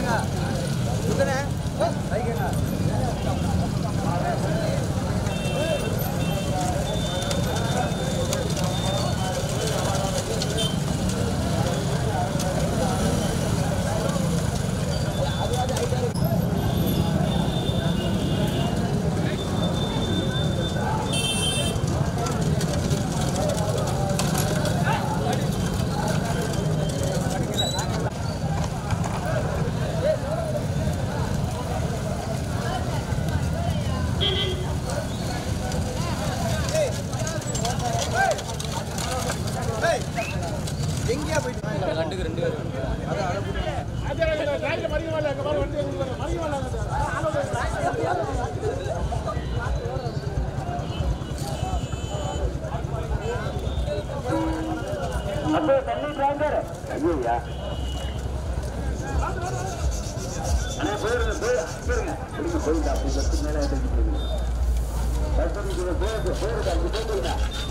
அப்படியே தண்ணி டிராங்கர் ஐயா அண்ணா போயிருங்க போய் போயிருங்க பிடிங்க போயிருங்க அப்படி பத்து மேலே எடுத்து போயிருங்க போயிருங்க போயிருங்க அப்படி போயிருங்க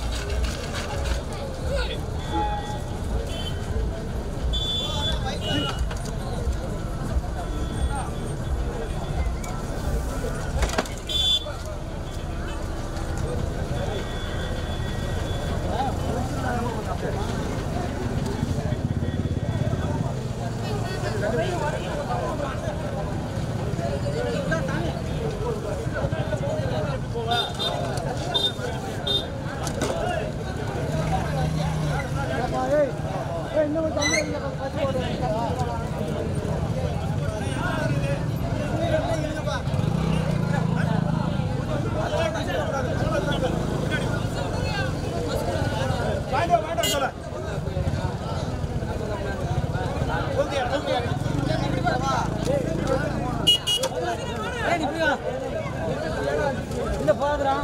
இந்த பாதுரா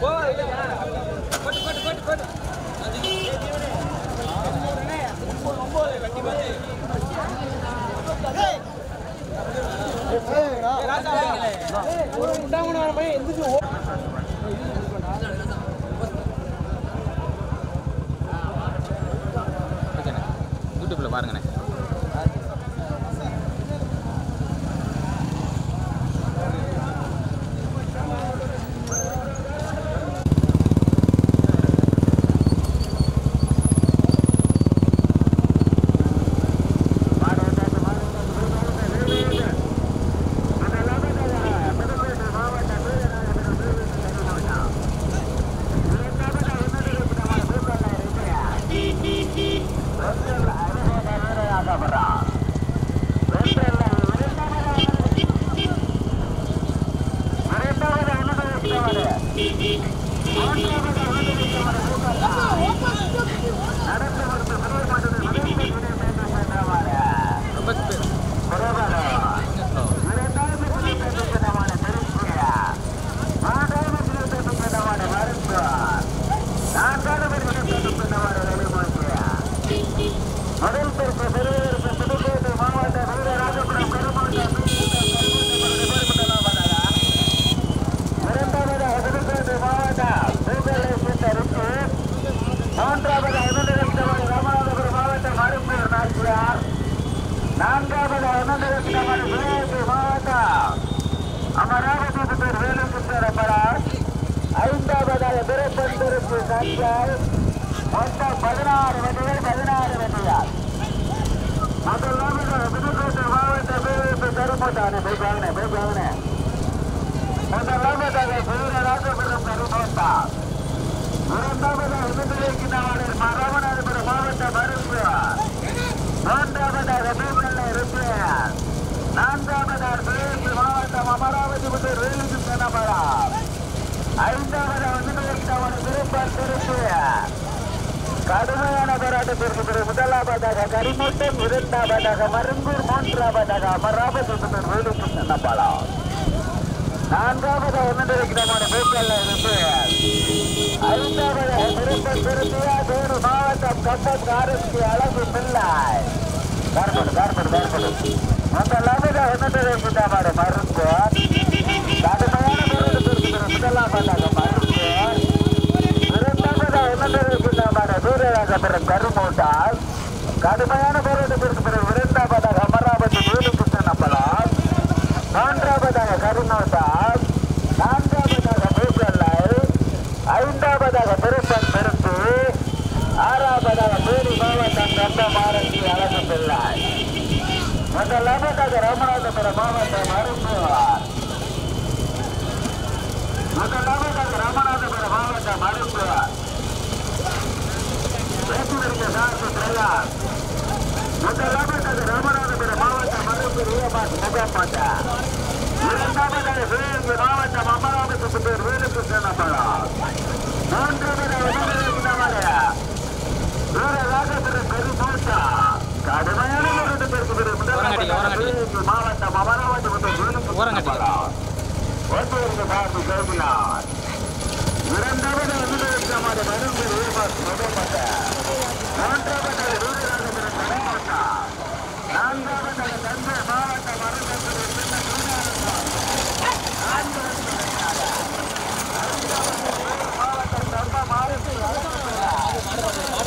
ஓகேண்ணே யூடியூப்பில் பாருங்கண்ணே ரொம்ப முதல் பொறுப்பு பெருவதற்கு புதுக்கோட்டை மாவட்ட வீரராஜபுரம் கருமாட்டம் இரண்டாவதாக புதுக்கோட்டை மாவட்டம் பூங்கலை சித்தருக்கு மூன்றாவது அனுமதித்தவர் ராமநாதபுரம் மாவட்டம் அரும்பூர் நாச்சியார் நான்காவது அனுமதித்தவர் சிவகங்கை மாவட்டம் அமராவதி புத்தர் வேலுக்குத்தர் அமரார் ஐந்தாவதாக திருப்பந்தருக்கு நாச்சியார் மொத்தம் பதினாறு வண்டிகள் பதினாறு வண்டியார் முதலாவது புதுக்கோட்டை மாவட்ட பிரிவு கருமட்டானே போய் வாங்கினேன் போய் வாங்கினேன் முதலாவதாக வீரராஜபுரம் கருமோட்டா இரண்டாவதாக விடுதலைக்கினாளர் ராமநாதபுரம் மாவட்ட மருந்து மூன்றாவதாக மீன்வெள்ள ரிப்பேர் நான்காவதாக தேசிய மாவட்டம் அமராவதி புத்தர் வேலுக்கு சென்னமரா ஐந்தாவதாக விடுதலைக்கினாளர் திருப்பர் திருப்பேர் கடுமையான போராட்டத்திற்கு பிறகு முதலாவதாக கரிமூட்டம் இரண்டாவதாக மருங்கூர் மூன்றாவதாக அமராவதி புத்தர் வேலுக்கு சென்னமரா நான்காவது ஒன்றிருக்கிறமான பேச்சல்ல இருந்து ஐந்தாவது திருப்பம் திருப்பியா வேறு மாவட்டம் கம்பம் காரஸ்கி அழகு பிள்ளாய் கார்படு கார்படு கார்படு முதலாவது ஒன்றிருக்கிறமான மருந்து கடுமையான போராட்டத்திற்கு முதலாவதாக மருந்து இரண்டாவது ஒன்றிருக்கிறமான வீரராஜபுரம் கருமூட்டால் கடுமையான போராட்டத்திற்கு பிறகு இரண்டாவதாக அமராவதி வேலுக்கு நம்பலாம் முதலாவதாக ராமநாதபுரம் மாவட்டம் அரும்புவார் முதலாவதாக ராமநாதபுரம் மாவட்டம் அரும்புவார் வேட்டுவரிக்க சார்பு பிரகார் முதலாவதாக ராமநாதபுரம் மாவட்டம் அரும்பு ரியபாஸ் முகப்பட்ட இரண்டாவதாக சிவகங்கை மாவட்டம் அமராவதி புத்தூர் வேலுக்கு சேனப்படம் மூன்றாவதாக வீரராகபுரம் பெருமூட்டா கடுமையான போராட்டத்திற்கு பிறகு ஓரங்கட்டி, ஓரங்கட்டி. சிவகங்கை மாவட்டம் அமராவதி புத்தூர் வேலுக்கு ஓரங்கட்டி. ஒருவருக்கு சார்பு கருவினார் இரண்டாவது அனுபவிக்காமல் மருந்து ரூபாய் முதல்பட்ட மூன்றாவது வீரராகபுரம் பெருமூட்டா நான்காவது தஞ்சை மாவட்ட மருந்து மாவட்டம் தர்ம மாவட்ட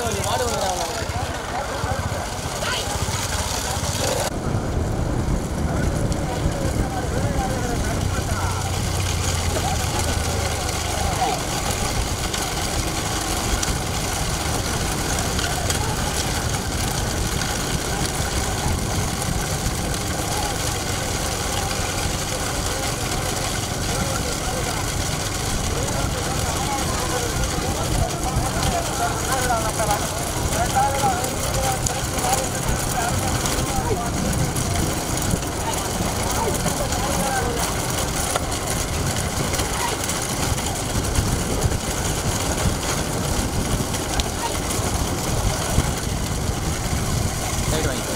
சைடு வாங்கி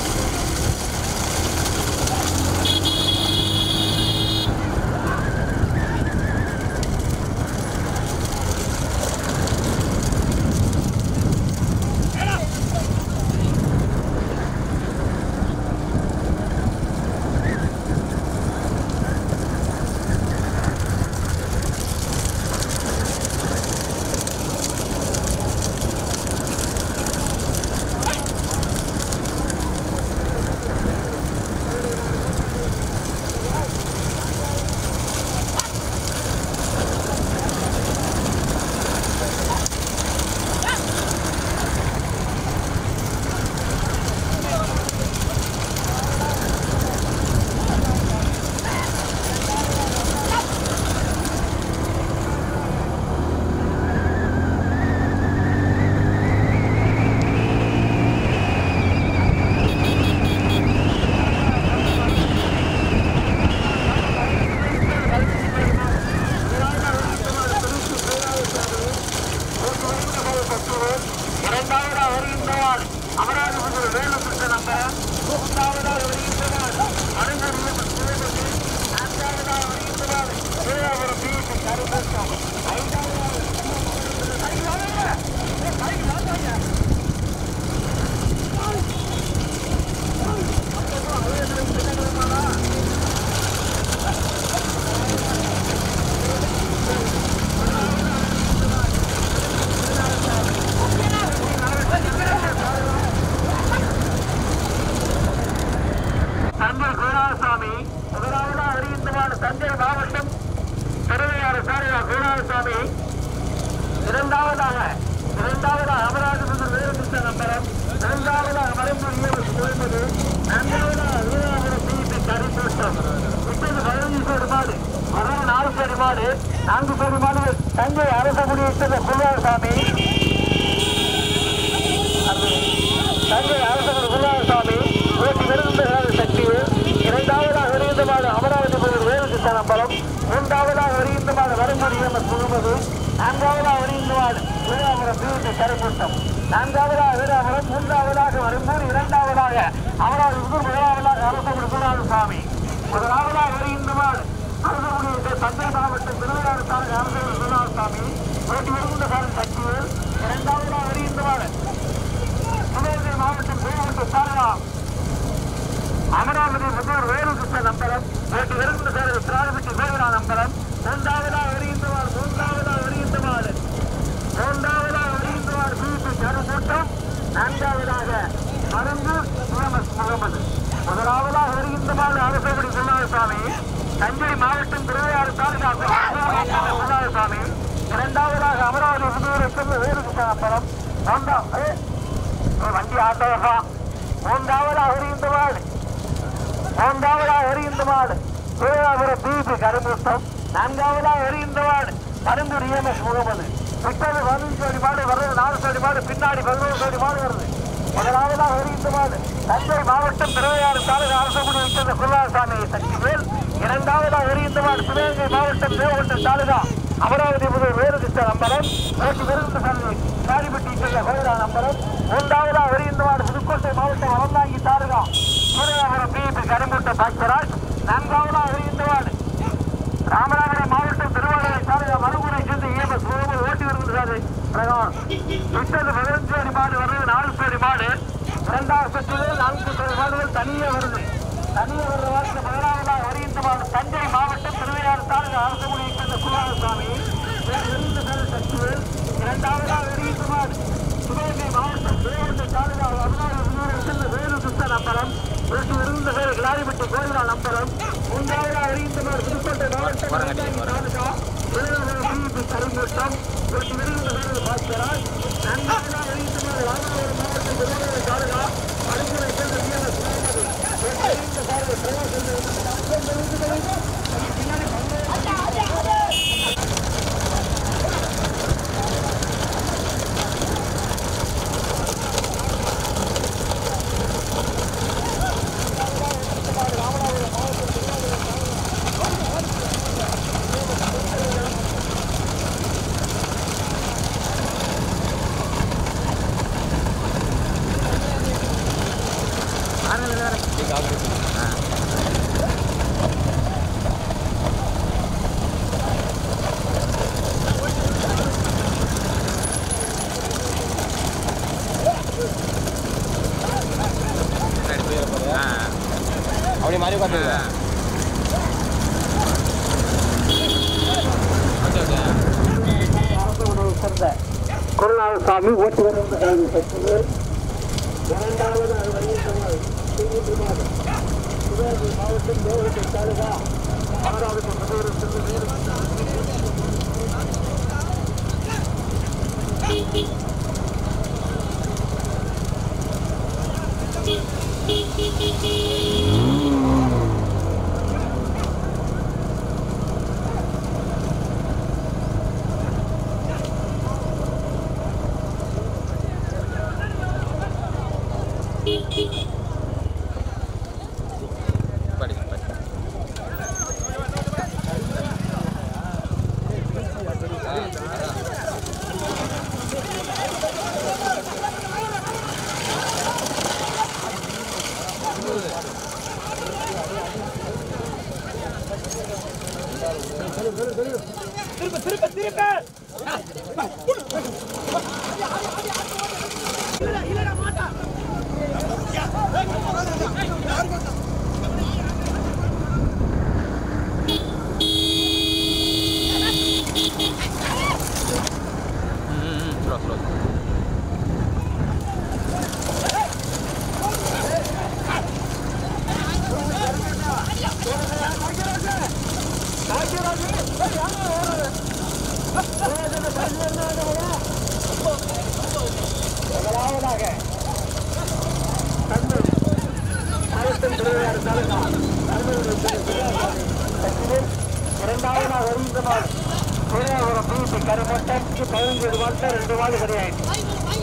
இரண்டாவதாக வருகின்றவர் அமராவதி வேலுகிருஷ்ண நம்பர் மூன்றாவதாக வருகின்றவர் அறிஞர் சிவபதி நான்காவதாக வருகின்றவர் சேவாபுரம் பி கருப்பேசம் ஐந்தாவதாக தஞ்சை குருநாதசாமி முதலாவதாக வருகின்றவர் தஞ்சை மாவட்டம் திருவையாறு சாரியா குருநாதசாமி இரண்டாவதாக இரண்டாவதாக அமராஜபுரம் வேலுகிருஷ்ண நம்பரம் மூன்றாவதாக மரம்பூர் கோயம்பது நான்காவதாக வீராபுரம் பிபி கரிசோட்டம் இப்போது பதினஞ்சு பேர் மாடு மரம் நாலு பேர் மாடு நான்கு பேர் மாடு தஞ்சை அரச குடியிருந்த குருநாதசாமி தங்கை அரசர் குருநாதசாமி ஓட்டி விருதுகிறார் சக்தியில் இரண்டாவதாக வருகின்றமான அமராவதி புகழ் வேலுகிருஷ்ணம்பலம் மூன்றாவதாக வருகின்றமான வரும்படி எம் முகமது நான்காவதாக வருகின்றவாள் வீராபுரம் பியூட்டி கரைக்கூட்டம் நான்காவதாக வீராபுரம் மூன்றாவதாக வரும்பூர் இரண்டாவதாக அமராவதி புகழ் முதலாவதாக அரசர் குருநாதசாமி முதலாவதாக வருகின்றவாள் அரசருடைய தஞ்சை மாவட்டம் திருவிழாறு தாலுகா அரசர் குருநாதசாமி ஓட்டி விருதுகிறார் சக்தியில் இரண்டாவதாக வருகின்றவாள் சிவகங்கை மாவட்டம் கோயம்புத்தூர் தாலுகா அமராவதி முதல்வர் வேலுகிருஷ்ண நம்பரம் நேற்று விருந்த சேரர் திராவிட்டி கோவிலா நம்பரம் மூன்றாவதாக வருகின்றவார் மூன்றாவதாக வருகின்றவார் மூன்றாவதாக வருகின்றவார் பிபி கருக்கூட்டம் நான்காவதாக மருந்து முகமது முகமது முதலாவதாக வருகின்றவாறு அரசகுடி குமாரசாமி தஞ்சை மாவட்டம் திருவையாறு தாலுகா குமாரசாமி இரண்டாவதாக அமராவதி புதூர் வேலுகிருஷ்ண நம்பரம் மூன்றாம் ஏ, ஒரு வண்டி ஆட்டோகா மூன்றாவதாக வருகின்றவாள் மூன்றாவதா எரிந்த மாடு சூழாபுரம் பிபி கருமுத்தம் நான்காவதா எரிந்த மாடு பரந்தூர் இஎம்எஸ் முகமது முப்பது பதினஞ்சு கோடி மாடு வர்றது நாலு கோடி மாடு பின்னாடி பதினோரு கோடி மாடு வருது முதலாவதா எரிந்த மாடு தஞ்சை மாவட்டம் திருவையாறு தாலுகா அரசகுடி வைத்திருந்த குருவாசாமி சக்திவேல் இரண்டாவதா எரிந்த மாடு சிவகங்கை மாவட்டம் தேவகொண்டம் தாலுகா அமராவதி முதல் வேறு கிருஷ்ண நம்பரம் நேற்று விருது சந்தை காரிப்பட்டி செல்ல கோயிலா நம்பரம் மூன்றாவதா எரிந்த மாடு புதுக்கோட்டை மாவட்டம் அறந்தாங்கி தாலுகா சூரியபுரம் பிபி கரும்புட்ட பாக்யராஜ் நான்காவதா எரிந்த மாடு ராமநாதபுரம் மாவட்டம் திருவாரூரை தாலுகா மறுமுறை சேர்ந்து இஎம்எஸ் முகமது ஓட்டி வருகிறது பிரகாஷ் விட்டது பதினஞ்சு அடி மாடு வருது நாலு கோடி மாடு இரண்டாவது சுற்றில் நான்கு கோடி மாடுகள் தனியே வருது தனியே வர்ற வாரத்தில் பதினாறாவது வருகின்ற மாடு தஞ்சை மாவட்டம் திருவையாறு தாலுகா அரசுமுறை சேர்ந்த குருவாரசாமி சக்திவேல் இரண்டாவதாக வருகின்ற மாடு சிவகங்கை மாவட்டம் திருவண்ணை தாலுகா பதினாறு செல்ல வேலு சுத்த நம்பரம் வெற்றி விருந்த பேர் கிளாரிப்பட்டி கோயிலா நம்பரம் மூன்றாவதாக வருகின்ற மாடு புதுக்கோட்டை மாவட்டம் தாலுகா திருவண்ணாமலை கருங்கோட்டம் வெற்றி விருந்த பேர் பாஸ்கராஜ் நன்மையாக வருகின்ற மாடு ராமநாதபுரம் மாவட்டம் திருவண்ணாமலை தாலுகா மறுமுறை செல்ல வீரர் சுவாமி வெற்றி விருந்த சார்பு பிரகாசம் அப்படியே மாதிரி பார்த்து சேர்ந்த குருநாதசாமி ஓட்டி வருகின்ற கல்வி சக்திவேல் இரண்டாவது வருகின்றனர் சிவகங்கை மாவட்டம் தேவகத்தை தாலுகா ஆறாவது முதல்வர் சென்று வேறு படி படி ம் ஸ்லோ ஸ்லோ முதலாவதாக கண்ணூர் மாவட்டம் திருவையாறு தாலுகா கண்ணூர் சக்திவேல் இரண்டாவதாக வருகின்ற மாடு சூரியபுரம் பிபி கருமட்டத்துக்கு பதினஞ்சு மாட்டு ரெண்டு மாடு கிடையாது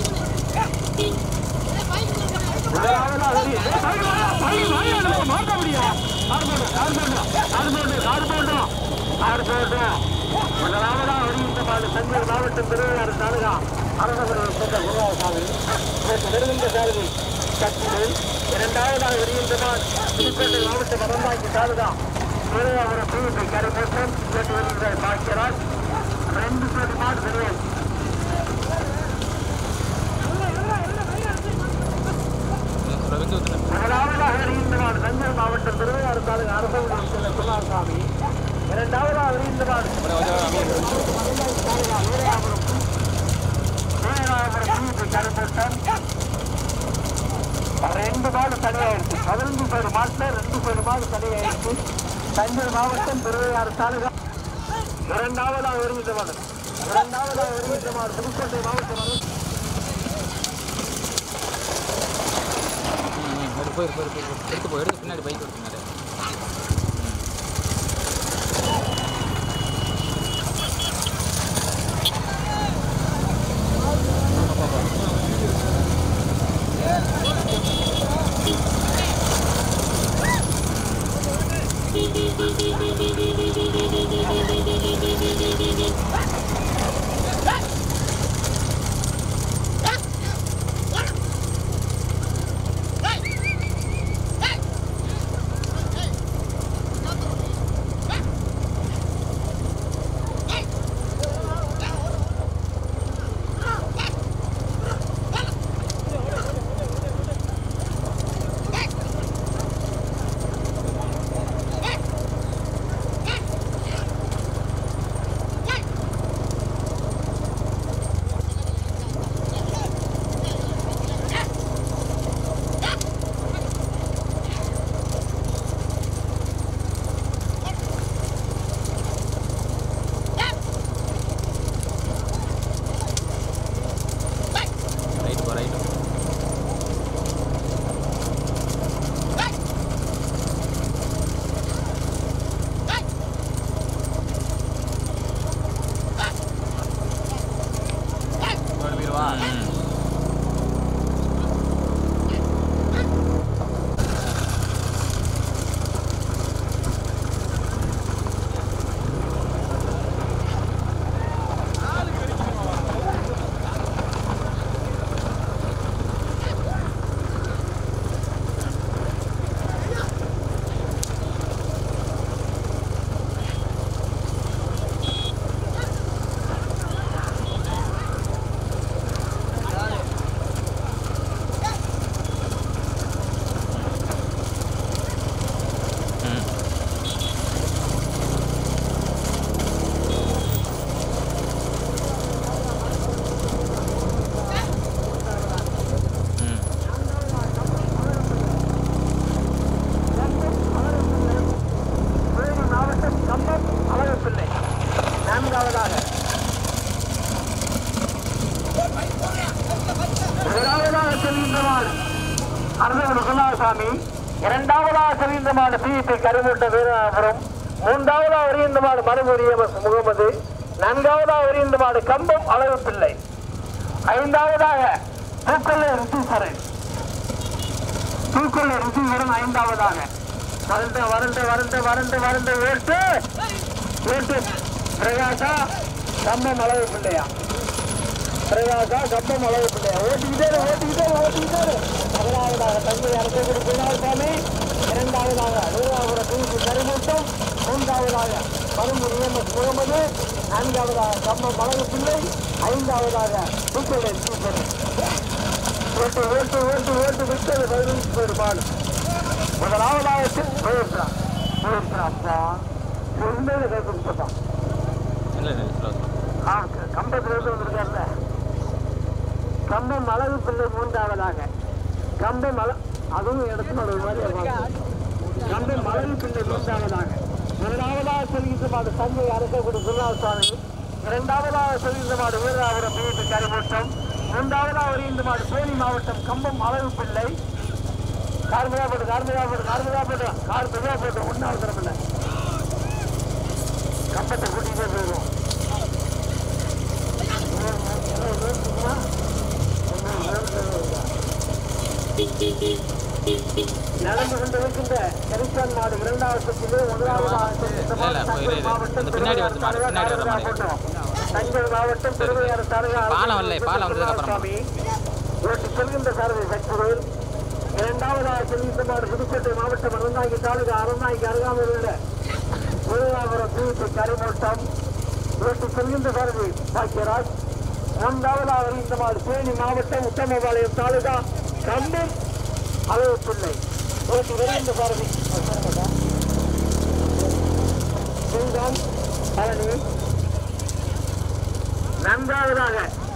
முதலாவதாக வருகி- ஏய், பைக் வாயா, பைக் வாயா, நம்ம மாட்ட முடியும். கார் போடு, கார் போடு, கார் போடு, கார் போடு, கார் போடு. முதலாவதாக வருகின்ற மாடு தஞ்சை மாவட்டம் திருவையாறு தாலுகா அரசபுரம் சேர்ந்த குருவாசாமி நேற்று நெருங்கின்ற சாரதி சக்திவேல் இரண்டாவதாக வருகின்ற மாடு புதுக்கோட்டை மாவட்டம் மறந்தாங்கி தாலுகா சூரியபுரம் பிபி கருமட்டம் நேற்று வருகின்ற பாக்கியராஜ் ரெண்டு கோடி மாடு கிடையாது ஸ்லோ விட்டு விட்டு முதலாவதாக அறிந்தவாடு தஞ்சை மாவட்டம் திருவையாறு தாலுகா அரசகுடி செல்ல குமாரசாமி இரண்டாவதாக அறிந்தவாடு ரெண்டு மாடு தனியாயிடுச்சு பதினஞ்சு பேர் மாட்டுல ரெண்டு பேர் மாடு தனியாயிடுச்சு தஞ்சை மாவட்டம் திருவையாறு தாலுகா இரண்டாவதாக வருகின்றவாடு இரண்டாவதாக வருகின்றவாடு புதுக்கோட்டை மாவட்டம் ம் ம் போயிரு போயிரு போயிரு எடுத்து போய் எடுத்து பின்னாடி பைக் எடுத்துனாரு ரைட்டு போ ரைட்டு போயிடுவா ம் ம் ம் வேலூர் மாவட்டம் கம்பம் அழகப்பிள்ளை நான்காவதாக முதலாவதாக செல்கின்றவாள் அரசர் குணாசாமி இரண்டாவதாக செல்கின்றவாள் பிபி கருமூட்ட வீரபுரம் மூன்றாவதாக வருகின்றவாள் மறுமுறை எம் எஸ் முகமது நான்காவதாக வருகின்றவாள் கம்பம் அழகப்பிள்ளை ஐந்தாவதாக பூக்கொல்லை ரிஷீஸ்வரன் பூக்கொல்லை ரிஷீஸ்வரன் ஐந்தாவதாக வறண்ட வறண்ட வறண்ட வறண்ட வறண்ட ஓட்டு ஓட்டு பிரகாசா கம்பம் அளவு பிள்ளையா பிரகாசா கம்பம் அளவு பிள்ளையா ஓட்டிக்கிட்டே இரு, ஓட்டிக்கிட்டே இரு, ஓட்டிக்கிட்டே இரு. முதலாவதாக தந்தை அரசகுடி குணாசாமி இரண்டாவதாக வீராபுர பிரிவு கருமூட்டம் மூன்றாவதாக பரம்பூர் எஸ் முகமது நான்காவதாக கம்பம் அளவு பிள்ளை ஐந்தாவதாக பூக்கொலை சூப்பர் ஓட்டு ஓட்டு ஓட்டு ஓட்டு விட்டது பதினஞ்சு பேர் பாடு முதலாவதாக போயிருக்கிறான் போயிருக்கிறான்ப்பா இருந்தது கேட்குறப்பா இல்லை இல்லை ஸ்லோ கம்பத்தில் இருந்து வந்திருக்காருல்ல கம்பம் அழகு பிள்ளை மூன்றாவதாக கம்பம் மல அதுவும் இடத்துல ஒரு மாதிரி இருக்கும். கம்பம் அழகு பிள்ளை மூன்றாவதாக முதலாவதாக செல்கின்ற மாடு தந்தை அரசகுடி குருநாசாமி இரண்டாவதாக செல்கின்ற மாடு வீரராபுரம் பிஎட்டு கரிமூட்டம் மூன்றாவதாக வருகின்ற மாடு தேனி மாவட்டம் கம்பம் அழகு பிள்ளை கார்மிகா போட்டு கார்மிகா போட்டு கார்மிகா போட்டு கார்மிகா போட்டு ஒன்றாவது தரப்பில்லை கம்பத்தை கூட்டிகிட்டே போயிடுவோம் நடந்து கொண்டிருக்கின்ற கரிசான் மாடு இரண்டாவது சுற்றிலே முதலாவதாக இல்ல, இல்ல, போயிரு, இரு. அந்த பின்னாடி வருது மாடு, பின்னாடி வர மாடு. தஞ்சை மாவட்டம் திருவையாறு சாரகா பாலம் வரல, பாலம் வந்ததுக்கு அப்புறம். ஓட்டி செல்கின்ற சாரதி சக்திவேல் இரண்டாவதாக செல்கின்ற மாடு புதுக்கோட்டை மாவட்டம் அறந்தாங்கி தாலுகா அறந்தாங்கி அருகாமையில் உள்ள திருவாபுரம் தீர்ப்பு கரிமூட்டம் ஓட்டி செல்கின்ற சாரதி பாக்கியராஜ் மூன்றாவதாக வருகின்ற மாடு தேனி மாவட்டம் உத்தமபாளையம் தாலுகா கம்பம் அளவு பிள்ளை ஓட்டி வருகின்ற சாரதி சிங்கம் பழனி நன்றாவதாக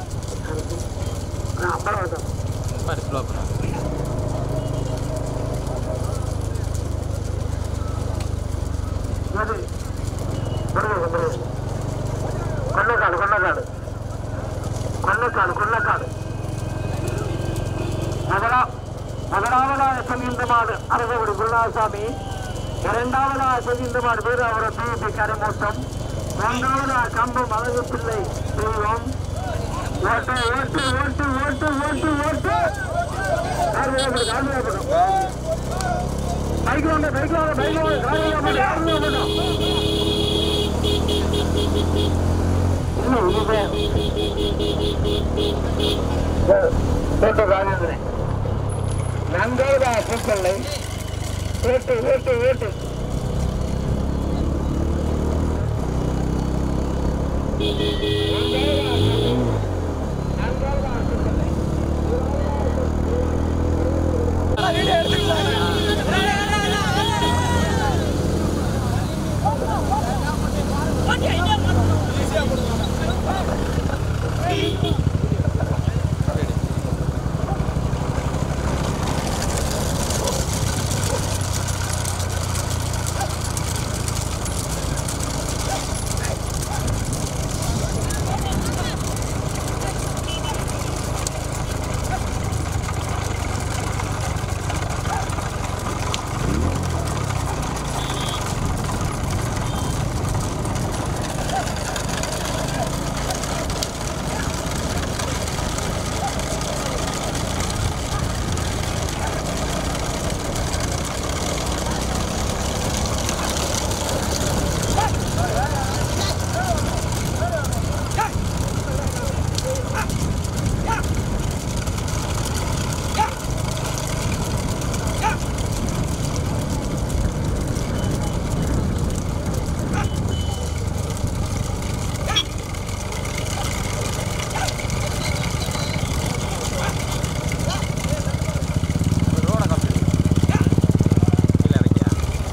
அம்பலவட்டம் பாரு ஸ்லோ பண்ண அது முருகன் முருகன் கொன்னக்காடு கொன்னக்காடு கொன்னக்காடு கொன்னக்காடு முதலா முதலாவதாக செல்கின்ற குருநாசாமி இரண்டாவதாக செகிந்தமாடு பேர் அவரை பிபி கரைமூட்டம் மூன்றாவதாக கம்பம் அழகு பிள்ளை தெய்வம் ஓட்டு ஓட்டு ஓட்டு ஓட்டு ஓட்டு ஓட்டு பைக் வாங்க பைக் வாங்க பைக் வாங்க காலையில் வாங்க காலையில் வாங்க இன்னும் இது ராஜேந்திரன் நான்காவதாக பூக்கல்லை ஓட்டு ஓட்டு ஓட்டு ரோட கம்பெனி கீழே இறக்கியா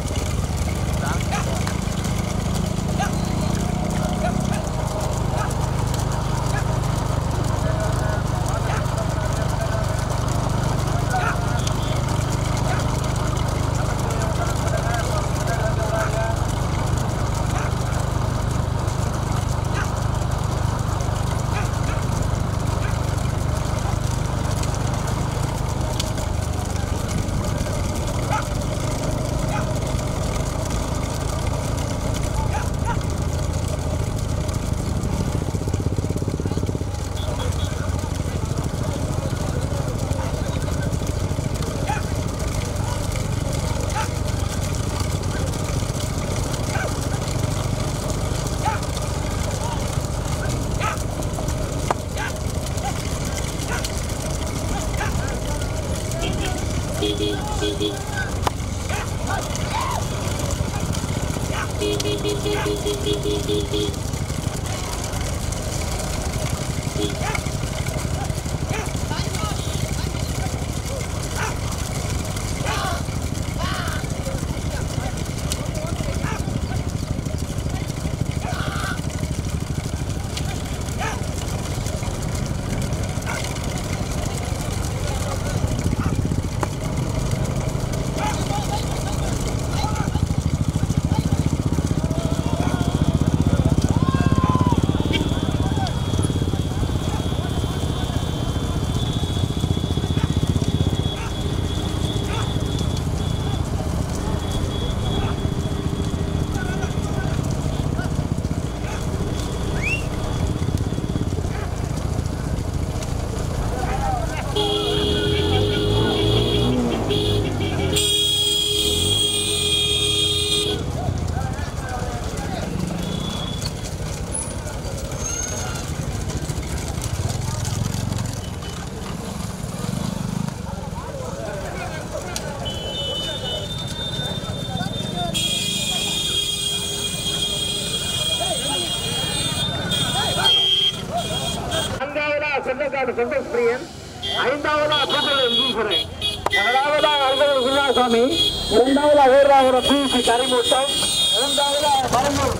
நான்காவதா சொந்தக்காடு சந்தோஷ் பிரியன் ஐந்தாவதா கூட்டல் ஈஸ்வரன் முதலாவதா அல்கூர் குருநாசாமி இரண்டாவதா ஊர்ராபுரம் பிசி கரிமூட்டம் மூன்றாவதா பரம்பூர்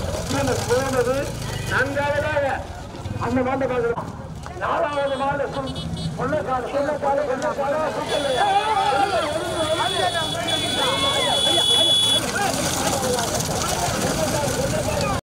போனது நான்காவதாக அந்த மாட்டை பார்க்கிறோம் நாலாவது மாடு சொன்னக்காடு சொன்னக்காடு சொன்னக்காடு